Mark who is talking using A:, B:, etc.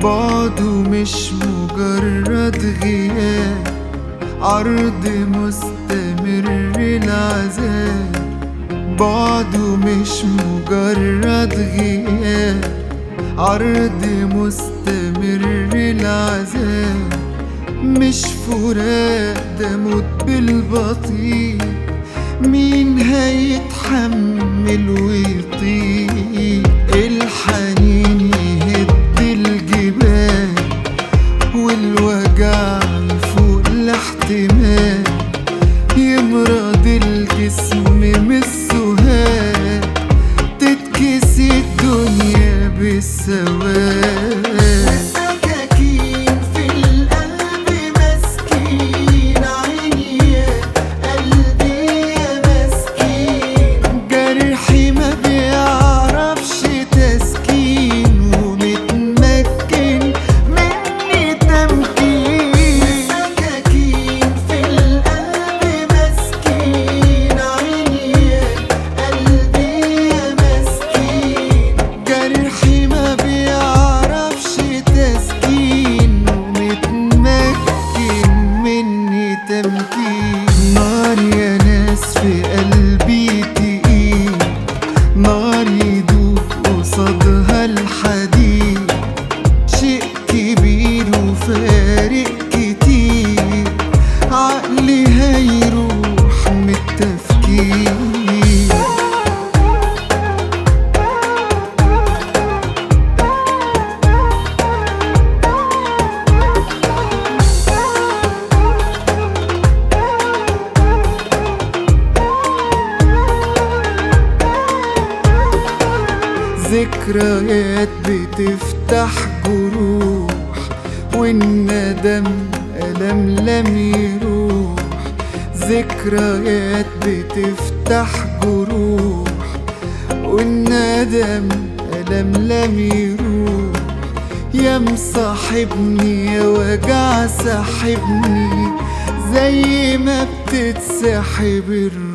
A: بعده مش مجرد غياب عرض مستمر العذاب بعده مش مجرد غياب عرض مستمر العذاب مش فراق ده موت بالبطيء مين هيتحمل ويطيق الحنين يهد الجبال والوجع يفوق الاحتمال يمرض الجسم من السهاد تتكسي الدنيا بالسواد
B: سكاكين في القلب مسكين عيني يا قلبي يا مسكين
A: جرحي ما بيعرفش تسكين ومتمكن مني تمكين
B: سكاكين في القلب مسكين عيني يا قلبي يا مسكين
A: جرحي ما بيعرفش تسكين ومتمكن مني تمكين نار يا ناس في قلبي تقيل نار يدوب قصادها الحديد شيء كبير وفارق كتير عقلي هيروح من التفكير ذكريات بتفتح جروح والندم ألم لم يروح ذكريات بتفتح جروح والندم ألم لم يروح يا مصاحبني يا وجع ساحبني زي ما بتتسحب الروح